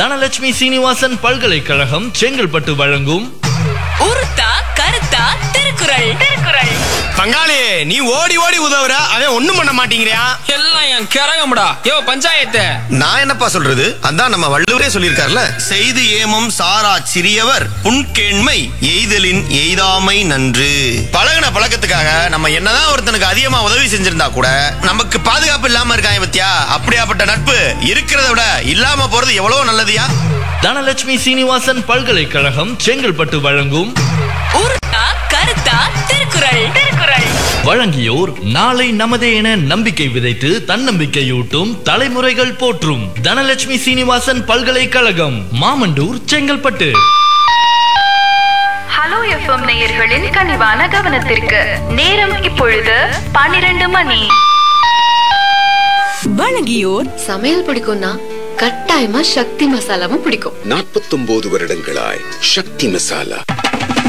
தனலட்சுமி சீனிவாசன் பல்கலைக்கழகம் செங்கல்பட்டு வழங்கும் உருத்தா கருத்தா திருக்குறள் திருக்குறள் பங்காளி நீ ஓடி ஓடி உதவுற அவன் ஒண்ணும் பண்ண மாட்டேங்கிறியா எல்லாம் என் கிறகமுடா யோ பஞ்சாயத்து நான் என்னப்பா சொல்றது அதான் நம்ம வள்ளுவரே சொல்லியிருக்காருல செய்து ஏமம் சாரா சிறியவர் புன்கேண்மை எய்தலின் எய்தாமை நன்று பழகுன பழக்கத்துக்காக நம்ம என்னதான் ஒருத்தனுக்கு அதிகமா உதவி செஞ்சிருந்தா கூட நமக்கு பாதுகாப்பு இல்லாம இருக்காங்க பத்தியா அப்படியாப்பட்ட நட்பு இருக்கிறத விட இல்லாம போறது எவ்வளவு நல்லதுயா தனலட்சுமி சீனிவாசன் பல்கலைக்கழகம் செங்கல்பட்டு வழங்கும் உருத்தா கருத்தா திருக்குறள் திருக்குறள் வழங்கியோர் நாளை நமதே என நம்பிக்கை விதைத்து தன்னம்பிக்கையூட்டும் தலைமுறைகள் போற்றும் தனலட்சுமி சீனிவாசன் பல்கலைக்கழகம் மாமண்டூர் செங்கல்பட்டு ஹலோ எஃப்எம் நேயர்களின் கனிவான கவனத்திற்கு நேரம் இப்பொழுது பன்னிரண்டு மணி வழங்கியோர் சமையல் பிடிக்கும்னா கட்டாயமா சக்தி மசாலாவும் பிடிக்கும் நாற்பத்தொன்பது வருடங்களாய் சக்தி மசாலா